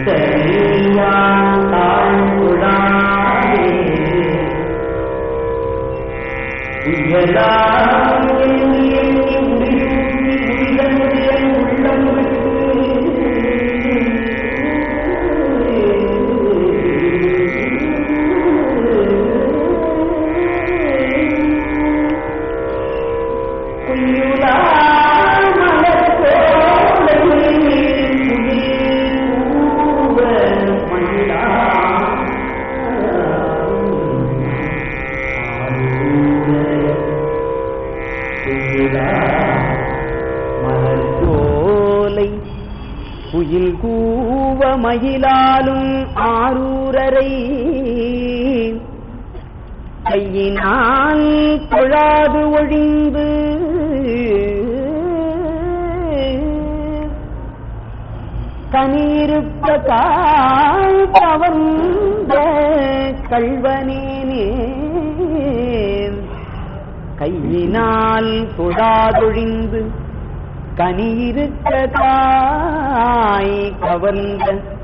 இத்தனையான் தாழ்குழாயே உயலாம் எண்ணி எண்ணி உயிரூட்டி உயிரனுடைய உள்ளம் குயுலா மலர் கோலை குயில் கூவ மயிலா மலர்கோலை குயில் கூவ மயிலாலும் ஆரூரரை கையினால் தொழாது ஒழிந்து கனியிருப்ப கால் கவர்ந்த கல்வனேனே கையினால் தொழாதொழிந்து கனியிருக்க தாய் கவர்ந்த